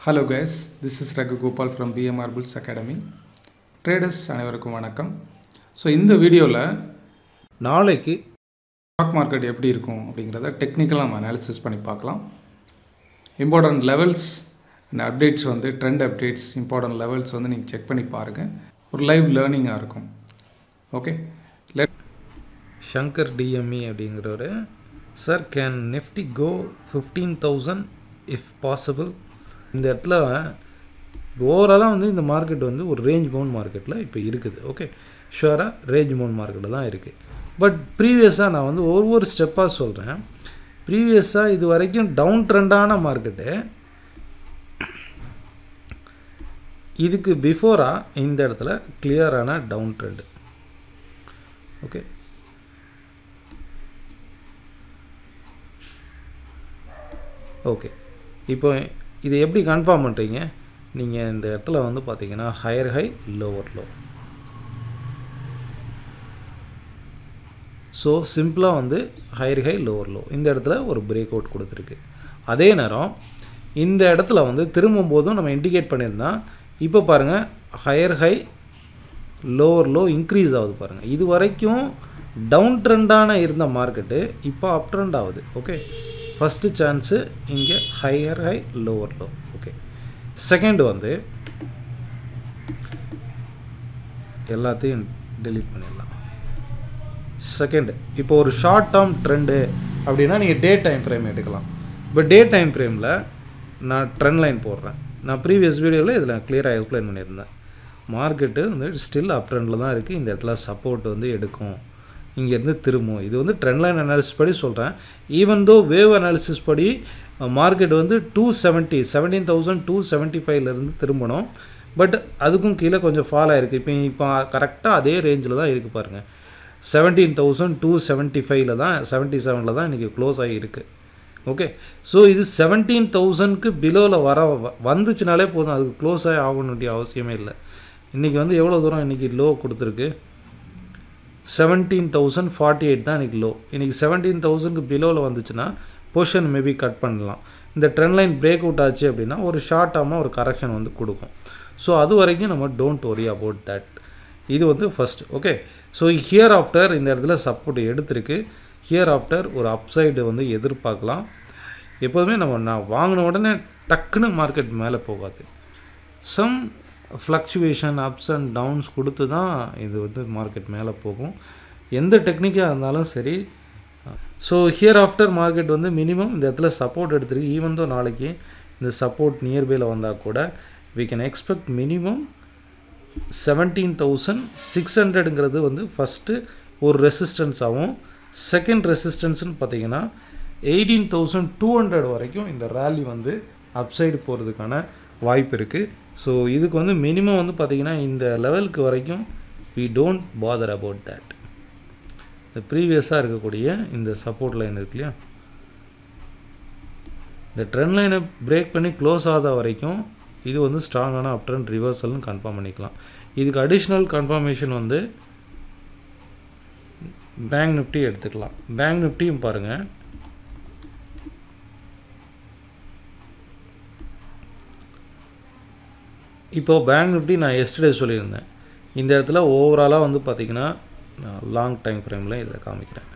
hello guys this is Raghu Gopal from PMR bulls academy traders அனைவருக்கும் வணக்கம் so இந்த வீடியோவில் நாளைக்கு ஸ்டாக் மார்க்கெட் எப்படி இருக்கும் அப்படிங்கிறத டெக்னிக்கலாக நம்ம அனாலிசிஸ் பண்ணி பார்க்கலாம் இம்பார்ட்டன்ட் லெவல்ஸ் அண்ட் அப்டேட்ஸ் வந்து ட்ரெண்ட் அப்டேட்ஸ் இம்பார்ட்டன்ட் லெவல்ஸ் வந்து நீங்கள் செக் பண்ணி பாருங்கள் ஒரு லைவ் லேர்னிங்காக இருக்கும் ஓகே லெட் ஷங்கர் டிஎம்இ அப்படிங்கிறவர் sir can Nifty go fifteen thousand if possible இந்த இடத்துல ஓவராலாக வந்து இந்த மார்க்கெட் வந்து ஒரு ரேஞ்ச் பவுண்ட் மார்க்கெட்டில் இப்போ இருக்குது ஓகே ஷுவராக ரேஞ்ச் பவுண்ட் மார்க்கெட்டில் தான் இருக்குது பட் ப்ரீவியஸாக நான் வந்து ஒவ்வொரு ஸ்டெப்பாக சொல்கிறேன் ப்ரீவியஸாக இது வரைக்கும் டவுன் ட்ரெண்டான மார்க்கெட்டு இதுக்கு பிஃபோராக இந்த இடத்துல கிளியரான டவுன் ட்ரெண்டு ஓகே ஓகே இப்போ இதை எப்படி கன்ஃபார்ம் பண்ணுறீங்க நீங்கள் இந்த இடத்துல வந்து பார்த்தீங்கன்னா higher high lower low so சிம்பிளாக வந்து ஹையர் ஹை லோவர் லோ இந்த இடத்துல ஒரு பிரேக் அவுட் கொடுத்துருக்கு அதே நேரம் இந்த இடத்துல வந்து திரும்பும் போதும் நம்ம இண்டிகேட் பண்ணியிருந்தோம் இப்போ பாருங்கள் higher high lower low increase ஆகுது பாருங்கள் இது வரைக்கும் டவுன் ட்ரெண்டான இருந்த மார்க்கெட்டு இப்போ அப் ட்ரெண்ட் ஆகுது ஓகே ஃபஸ்ட்டு சான்ஸு இங்கே higher high lower low okay second வந்து எல்லாத்தையும் டெலீட் பண்ணிடலாம் செகண்டு இப்போ ஒரு ஷார்ட் டேர்ம் ட்ரெண்டு அப்படின்னா நீங்கள் டே டைம் ஃப்ரேம் எடுக்கலாம் இப்போ டே டைம் ஃப்ரேமில் நான் ட்ரெண்ட் லைன் போடுறேன் நான் ப்ரீவியஸ் வீடியோவில் இதில் கிளியராக எக்ஸ்பிளைன் பண்ணியிருந்தேன் மார்க்கெட்டு வந்து ஸ்டில் அப் ட்ரெண்டில் தான் இருக்குது இந்த இடத்துல சப்போர்ட் வந்து எடுக்கும் இங்கேருந்து திரும்பும் இது வந்து ட்ரெண்ட் லைன் அனாலிசிஸ் படி சொல்கிறேன் ஈவன் தோ வேவ் அனாலிசிஸ் படி மார்க்கெட் வந்து two seventy seventeen thousand two seventy ஃபைவ்லேருந்து திரும்பணும் பட் அதுக்கும் கீழே கொஞ்சம் ஃபால் ஆகிருக்கு இப்போ இப்போ கரெக்டாக அதே ரேஞ்சில் தான் இருக்குது பாருங்கள் செவன்டீன் தௌசண்ட் டூ செவன்ட்டி ஃபைவ்ல தான் செவன்ட்டி செவனில் தான் இன்றைக்கி க்ளோஸ் ஆகியிருக்கு ஓகே ஸோ இது செவன்டீன் தௌசண்ட்க்கு பிலோவில் வர வந்துச்சுனாலே போதும் அதுக்கு க்ளோஸ் ஆகி ஆகணுன்ற அவசியமே இல்லை இன்றைக்கி வந்து எவ்வளோ தூரம் இன்றைக்கி லோ கொடுத்துருக்கு செவன்டீன் தௌசண்ட் ஃபார்ட்டி எயிட் தான் இன்றைக்கி லோ இன்றைக்கி செவன்டீன் தௌசண்ட்க்கு பிலோவில் வந்துச்சுன்னா பொசிஷன் மேபி கட் பண்ணலாம் இந்த ட்ரெண்ட் லைன் பிரேக் அவுட் ஆச்சு அப்படின்னா ஒரு ஷார்ட் டேர்மாக ஒரு கரெக்ஷன் வந்து கொடுக்கும் ஸோ அது வரைக்கும் நம்ம டோன்ட் ஒரி அபவுட் தட் இது வந்து first okay so here after இந்த இடத்துல சப்போர்ட் எடுத்திருக்கு ஹியர் ஆஃப்டர் ஒரு அப்சைடு வந்து எதிர்பார்க்கலாம் எப்போதுமே நம்ம நான் வாங்கின உடனே டக்குன்னு மார்க்கெட் மேலே போகாது some fluctuation ups and downs கொடுத்து தான் இது வந்து மார்க்கெட் மேலே போகும் எந்த டெக்னிக்காக இருந்தாலும் சரி ஸோ ஹியர் ஆஃப்டர் மார்க்கெட் வந்து மினிமம் இந்த இடத்துல சப்போர்ட் எடுத்துருக்கு ஈவன் தோ நாளைக்கு இந்த சப்போர்ட் நியர்பையில் வந்தால் கூட we can expect minimum seventeen thousand six ஹண்ட்ரடுங்கிறது வந்து ஃபஸ்ட்டு ஒரு ரெசிஸ்டன்ஸாகவும் செகண்ட் ரெசிஸ்டன்ஸ்னு பார்த்தீங்கன்னா எயிட்டீன் தௌசண்ட் டூ ஹண்ட்ரட் வரைக்கும் இந்த ரேலி வந்து அப்சைடு போகிறதுக்கான வாய்ப்பு இருக்குது ஸோ இதுக்கு வந்து மினிமம் வந்து பார்த்திங்கன்னா இந்த லெவலுக்கு வரைக்கும் we don't bother about that இந்த ப்ரீவியஸாக இருக்கக்கூடிய இந்த சப்போர்ட் லைன் இருக்கு இல்லையா இந்த ட்ரெண்ட் லைனை பிரேக் பண்ணி க்ளோஸ் ஆகாத வரைக்கும் இது வந்து ஸ்ட்ராங்கான அப் ட்ரெண்ட் ரிவர்சல்னு கன்ஃபார்ம் பண்ணிக்கலாம் இதுக்கு அடிஷ்னல் கன்ஃபர்மேஷன் வந்து பேங்க் நிஃப்டி எடுத்துக்கலாம் பேங்க் நிஃப்டியும் பாருங்கள் இப்போது பேங்க் நிஃப்டி நான் எஸ்டர்டே சொல்லியிருந்தேன் இந்த இடத்துல ஓவராலாக வந்து பார்த்திங்கன்னா நான் லாங் டைம் ஃப்ரேமில் இதில் காமிக்கிறேன்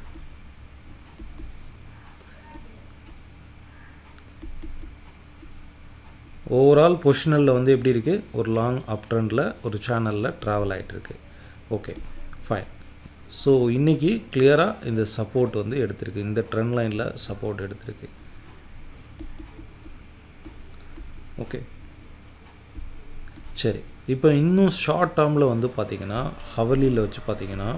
ஓவரால் பொசிஷனலில் வந்து எப்படி இருக்குது ஒரு லாங் அப் ட்ரெண்டில் ஒரு சேனலில் ட்ராவல் ஆகிட்டுருக்கு ஓகே ஃபைன் ஸோ இன்றைக்கி கிளியராக இந்த சப்போர்ட் வந்து எடுத்திருக்கு இந்த ட்ரெண்ட் லைனில் சப்போர்ட் எடுத்திருக்கு ஓகே சரி இப்போ இன்னும் ஷார்ட் டேர்மில் வந்து பார்த்திங்கன்னா ஹவலியில் வச்சு பார்த்திங்கன்னா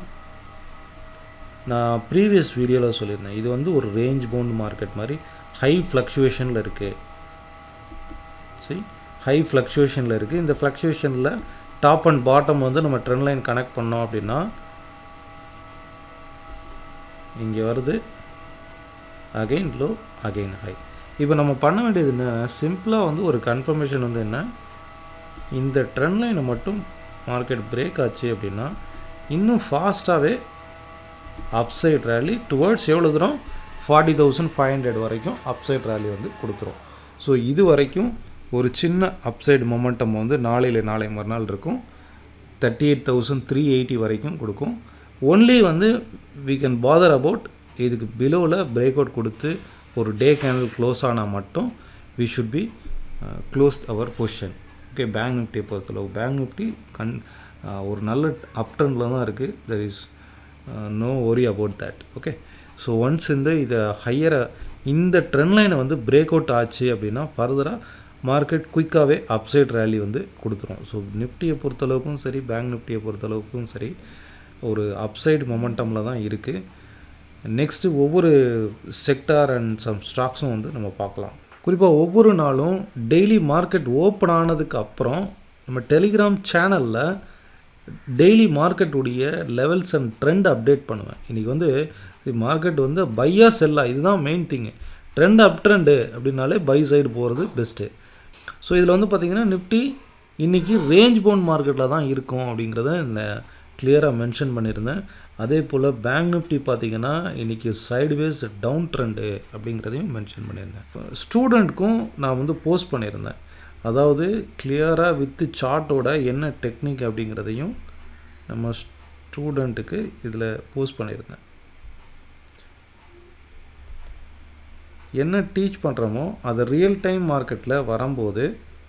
நான் ப்ரீவியஸ் வீடியோவில் சொல்லியிருந்தேன் இது வந்து ஒரு ரேஞ்ச் பவுண்ட் மார்க்கெட் மாதிரி ஹை ஃப்ளக்சுவேஷனில் இருக்குது சரி ஹை ஃப்ளக்சுவேஷனில் இருக்குது இந்த ஃப்ளக்சுவேஷனில் டாப் அண்ட் பாட்டம் வந்து நம்ம ட்ரெண்ட் லைன் கனெக்ட் பண்ணோம் அப்படின்னா இங்கே வருது அகெயின் லோ அகெயின் ஹை இப்போ நம்ம பண்ண வேண்டியது என்ன சிம்பிளாக வந்து ஒரு கன்ஃபர்மேஷன் வந்து என்ன இந்த ட்ரெண்ட் லைனை மட்டும் மார்க்கெட் பிரேக் ஆச்சு அப்படின்னா இன்னும் ஃபாஸ்ட்டாகவே அப்சைட் ரேலி டுவர்ட்ஸ் எவ்வளோ தூரம் ஃபார்ட்டி தௌசண்ட் ஃபைவ் ஹண்ட்ரட் வரைக்கும் அப்சைட் ரேலி வந்து கொடுத்துரும் ஸோ இது வரைக்கும் ஒரு சின்ன அப்சைடு மொமெண்டம் வந்து நாளையில் நாளை மறுநாள் இருக்கும் thirty eight thousand three eighty வரைக்கும் கொடுக்கும் ஒன்லி வந்து வி கேன் பாதர் அபவுட் இதுக்கு பிலோவில் பிரேக் அவுட் கொடுத்து ஒரு டே கேனல் க்ளோஸ் ஆனால் மட்டும் we should be close our position okay bank Nifty பொறுத்தளவு பேங்க் நிஃப்டி கண் ஒரு நல்ல அப் ட்ரெண்டில் தான் இருக்குது there is no worry about that okay so once இந்த இதை ஹையரை இந்த ட்ரெண்ட் லைனை வந்து பிரேக் அவுட் ஆச்சு அப்படின்னா ஃபர்தராக மார்க்கெட் குயிக்காகவே அப்சைட் ரேலி வந்து கொடுத்துரும் ஸோ நிஃப்டியை பொறுத்தளவுக்கும் சரி பேங்க் நிஃப்டியை பொறுத்தளவுக்கும் சரி ஒரு அப்சைடு மொமெண்டமில் தான் இருக்குது நெக்ஸ்ட்டு ஒவ்வொரு செக்டார் அண்ட் சம் ஸ்டாக்ஸும் வந்து நம்ம பார்க்கலாம் குறிப்பாக ஒவ்வொரு நாளும் டெய்லி மார்க்கெட் ஓப்பன் ஆனதுக்கு அப்புறம் நம்ம டெலிகிராம் சேனலில் டெய்லி மார்க்கெட்டுடைய லெவல்ஸ் அண்ட் ட்ரெண்ட் அப்டேட் பண்ணுவேன் இன்றைக்கி வந்து மார்க்கெட் வந்து பையா செல்லா இதுதான் main thing trend up trend அப்படின்னாலே பை சைடு போகிறது பெஸ்ட்டு ஸோ இதில் வந்து பார்த்திங்கன்னா நிஃப்டி இன்றைக்கி ரேஞ்ச் பவுண்ட் மார்க்கெட்டில் தான் இருக்கும் அப்படிங்கிறத இந்த கிளியராக மென்ஷன் பண்ணியிருந்தேன் அதே போல் பேங்க் நிஃப்டி பார்த்திங்கன்னா இன்றைக்கி சைடுவேஸ் டவுன் ட்ரெண்டு அப்படிங்கிறதையும் மென்ஷன் பண்ணியிருந்தேன் ஸ்டூடெண்ட்க்கும் நான் வந்து போஸ்ட் பண்ணியிருந்தேன் அதாவது கிளியராக வித்து சார்ட்டோட என்ன டெக்னிக் அப்படிங்கிறதையும் நம்ம ஸ்டூடெண்ட்டுக்கு இதில் போஸ்ட் பண்ணியிருந்தேன் என்ன டீச் பண்ணுறோமோ அதை ரியல் டைம் மார்க்கெட்டில் வரும்போது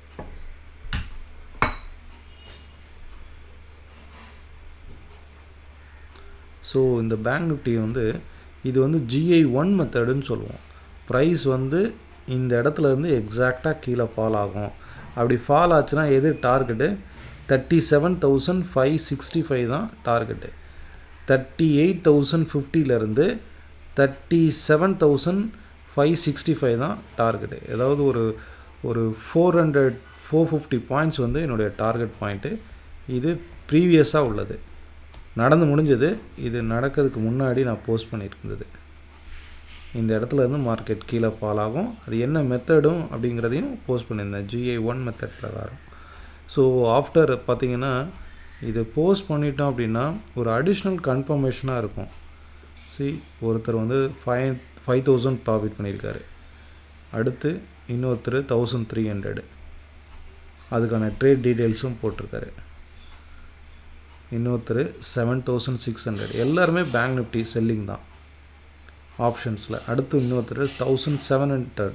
ஸோ இந்த பேங்க் நிஃப்டி வந்து இது வந்து ஜிஐ ஒன் மெத்தடுன்னு சொல்லுவோம் ப்ரைஸ் வந்து இந்த இடத்துல இருந்து எக்ஸாக்டாக கீழே ஃபால் ஆகும் அப்படி ஃபால் ஆச்சுன்னா எது target thirty seven thousand five sixty five தான் டார்கெட்டு தேர்ட்டி எயிட் தௌசண்ட் ஃபிஃப்டிலேருந்து thirty seven thousand five sixty five தான் டார்கெட்டு ஏதாவது ஒரு ஒரு four hundred four fifty points வந்து என்னுடைய டார்கெட் பாயிண்ட்டு இது ப்ரீவியஸாக உள்ளது நடந்து முடிஞ்சது இது நடக்கிறதுக்கு முன்னாடி நான் போஸ்ட் பண்ணியிருந்தது இந்த இடத்துல இருந்து மார்க்கெட் கீழே ஃபால் ஆகும் அது என்ன மெத்தடும் அப்படிங்கிறதையும் போஸ்ட் பண்ணியிருந்தேன் ஜிஐ ஒன் மெத்தட் பிரகாரம் ஸோ ஆஃப்டர் பார்த்தீங்கன்னா இதை போஸ்ட் பண்ணிட்டோம் அப்படின்னா ஒரு அடிஷ்னல் கன்ஃபர்மேஷனாக இருக்கும் சி ஒருத்தர் வந்து ஃபைவ் ஃபைவ் தௌசண்ட் ப்ராஃபிட் பண்ணியிருக்காரு அடுத்து இன்னொருத்தர் தௌசண்ட் த்ரீ ஹண்ட்ரடு அதுக்கான ட்ரேட் டீட்டெயில்ஸும் போட்டிருக்காரு இன்னொருத்தர் செவன் தௌசண்ட் சிக்ஸ் ஹண்ட்ரட் எல்லாருமே பேங்க் நிஃப்டி செல்லிங் தான் ஆப்ஷன்ஸில் அடுத்து இன்னொருத்தர் தௌசண்ட் செவன் ஹண்ட்ரட்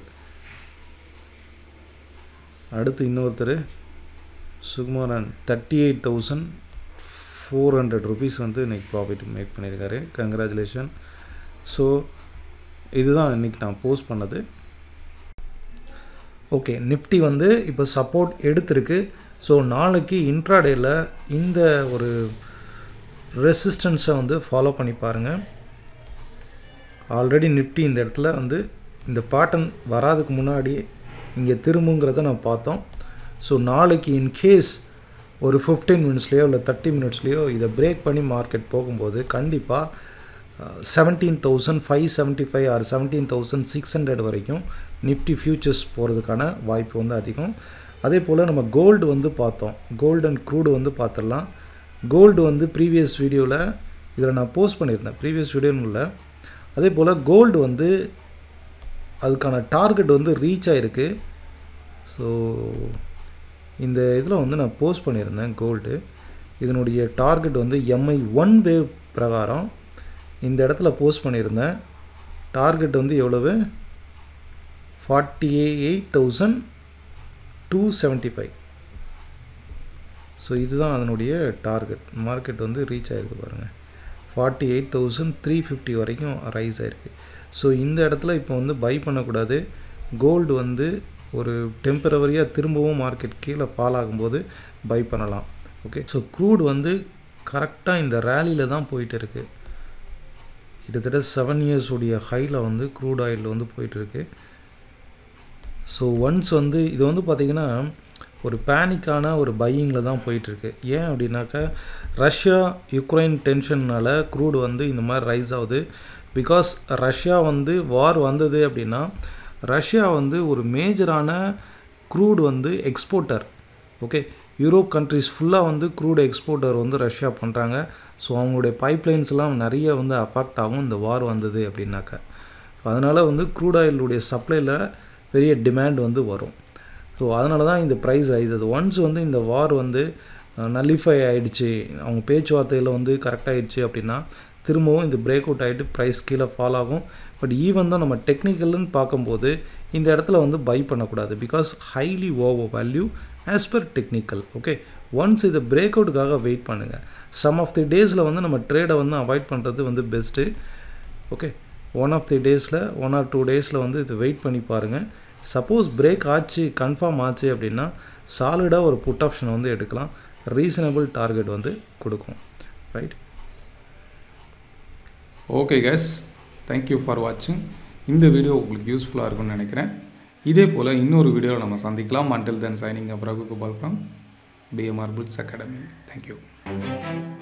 அடுத்து இன்னொருத்தர் Sukumaran thirty eight thousand four hundred rupees வந்து இன்றைக்கி ப்ராஃபிட் மேக் பண்ணியிருக்காரு கங்க்ராச்சுலேஷன் ஸோ இதுதான் இன்றைக்கி நான் போஸ்ட் பண்ணது ஓகே நிஃப்டி வந்து இப்போ சப்போர்ட் எடுத்திருக்கு ஸோ நாளைக்கு இன்ட்ராடேயில் இந்த ஒரு ரெசிஸ்டன்ஸை வந்து ஃபாலோ பண்ணி பாருங்கள் ஆல்ரெடி நிஃப்டி இந்த இடத்துல வந்து இந்த பேட்டர்ன் வராதுக்கு முன்னாடி இங்கே திரும்புங்கிறத நான் பார்த்தோம் ஸோ நாளைக்கு இன்கேஸ் ஒரு ஃபிஃப்டீன் மினிட்ஸ்லேயோ இல்லை தேர்ட்டி மினிட்ஸ்லேயோ இதை பிரேக் பண்ணி மார்க்கெட் போகும்போது கண்டிப்பாக seventeen thousand five seventy five or seventeen thousand six hundred வரைக்கும் நிஃப்டி ஃபியூச்சர்ஸ் போகிறதுக்கான வாய்ப்பு வந்து அதிகம் அதே போல் நம்ம கோல்டு வந்து பார்த்தோம் கோல்டு அண்ட் க்ரூடு வந்து பார்த்துடலாம் கோல்டு வந்து ப்ரீவியஸ் வீடியோவில் இதில் நான் போஸ்ட் பண்ணியிருந்தேன் ப்ரீவியஸ் வீடியோன்னு இல்லை அதே போல் கோல்டு வந்து அதுக்கான டார்கெட் வந்து ரீச் ஆகிருக்கு ஸோ இந்த இதில் வந்து நான் போஸ்ட் பண்ணியிருந்தேன் கோல்டு இதனுடைய டார்கெட் வந்து எம்ஐ ஒன் வேவ் பிரகாரம் இந்த இடத்துல போஸ்ட் பண்ணியிருந்தேன் டார்கெட் வந்து எவ்வளவு forty eight thousand two seventy five so இதுதான் அதனுடைய டார்கெட் மார்க்கெட் வந்து ரீச் ஆகிருக்கு பாருங்கள் forty eight thousand three fifty வரைக்கும் ரைஸ் ஆகிருக்கு ஸோ இந்த இடத்துல இப்போ வந்து பை பண்ணக்கூடாது கோல்டு வந்து ஒரு டெம்பரவரியாக திரும்பவும் மார்க்கெட் கீழே ஃபால் ஆகும்போது பை பண்ணலாம் ஓகே ஸோ க்ரூட் வந்து கரெக்டாக இந்த ரேலியில் தான் போயிட்டு இருக்குது கிட்டத்தட்ட செவன் இயர்ஸ் உடைய ஹையில் வந்து க்ரூட் ஆயில் வந்து போயிட்டுருக்கு ஸோ ஒன்ஸ் வந்து இது வந்து பார்த்திங்கன்னா ஒரு பேனிக்கான ஒரு பையிங்கில் தான் போயிட்டுருக்கு ஏன் அப்படின்னாக்கா ரஷ்யா யுக்ரைன் டென்ஷன்னால் க்ரூடு வந்து இந்த மாதிரி ரைஸ் ஆகுது பிகாஸ் ரஷ்யா வந்து வார் வந்தது அப்படின்னா ரஷ்யா வந்து ஒரு மேஜரான க்ரூடு வந்து எக்ஸ்போர்ட்டர் ஓகே யூரோப் கண்ட்ரிஸ் ஃபுல்லாக வந்து க்ரூடு எக்ஸ்போர்ட்டர் வந்து ரஷ்யா பண்ணுறாங்க ஸோ அவங்களுடைய பைப்லைன்ஸ்லாம் நிறைய வந்து அஃபெக்ட் ஆகும் இந்த வார் வந்தது அப்படின்னாக்கா அதனால் வந்து க்ரூட் ஆயிலுடைய சப்ளையில் பெரிய டிமாண்ட் வந்து வரும் ஸோ அதனால தான் இந்த ப்ரைஸ் ரைஸ் அது ஒன்ஸ் வந்து இந்த வார் வந்து நல்லிஃபை ஆகிடுச்சு அவங்க பேச்சுவார்த்தையில் வந்து கரெக்டாகிடுச்சு அப்படின்னா திரும்பவும் இந்த பிரேக் அவுட் ஆகிட்டு ப்ரைஸ் கீழே ஃபால் ஆகும் பட் ஈவன் தான் நம்ம டெக்னிக்கல்னு பார்க்கும்போது இந்த இடத்துல வந்து பை பண்ணக்கூடாது because highly over value as per technical okay once இது பிரேக் அவுட்டுக்காக வெயிட் பண்ணுங்கள் சம் ஆஃப் தி டேஸில் வந்து நம்ம ட்ரேடை வந்து அவாய்ட் பண்ணுறது வந்து best okay one of the டேஸில் ஒன் ஆர் டூ டேஸில் வந்து இது வெயிட் பண்ணி பாருங்கள் சப்போஸ் பிரேக் ஆச்சு கன்ஃபார்ம் ஆச்சு அப்படின்னா சாலிடாக ஒரு புட் ஆப்ஷன் வந்து எடுக்கலாம் ரீசனபிள் டார்கெட் வந்து கொடுக்கும் right okay guys thank you for வாட்சிங் இந்த வீடியோ உங்களுக்கு யூஸ்ஃபுல்லாக இருக்கும்னு நினைக்கிறேன் இதே போல் இன்னொரு வீடியோவில் நம்ம சந்திக்கலாம் until then signing up Raghu Gopal from PMR bulls academy thank you